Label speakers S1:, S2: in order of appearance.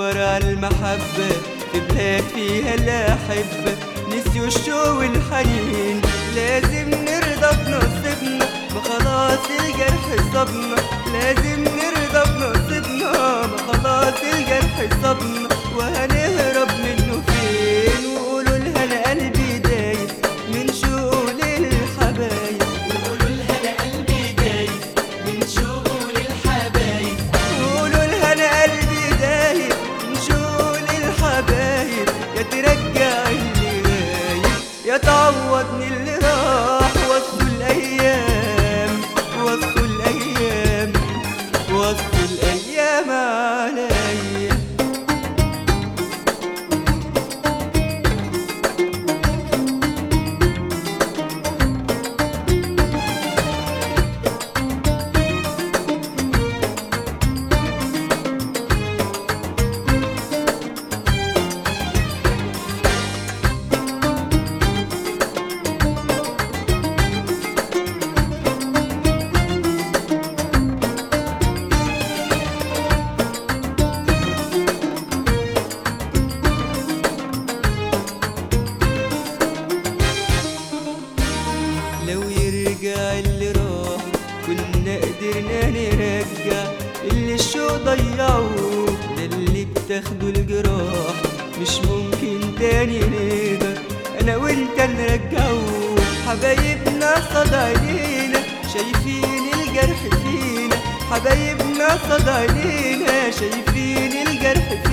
S1: دور على المحبة في بلاد فيها الأحبة نسيوا الشوق والحنين لازم نرضى بنصيبنا ما خلاص الجرح صابنا لازم نرضى بنصيبنا ما خلاص الجرح صابنا وهنهرب منه فين وقولوا لها انا قلبي دايب من شوق للحبايب
S2: وقولوا لها انا قلبي دايب من شوقه للحبايب
S1: قولوا لها انا قلبي دايب من شوق للحبايب يا ترجع اللي غايب يا تعوضني اللي راح وصوا الايام وصوا الايام وصوا الايام عليا لو يرجع اللي راح كنا قدرنا نرجع اللي الشوق ضيعوه ده اللي بتاخده الجراح مش ممكن تاني نقدر انا وانت نرجعه حبايبنا صدى عينينا شايفين الجرح فينا حبايبنا صدى عينينا شايفين الجرح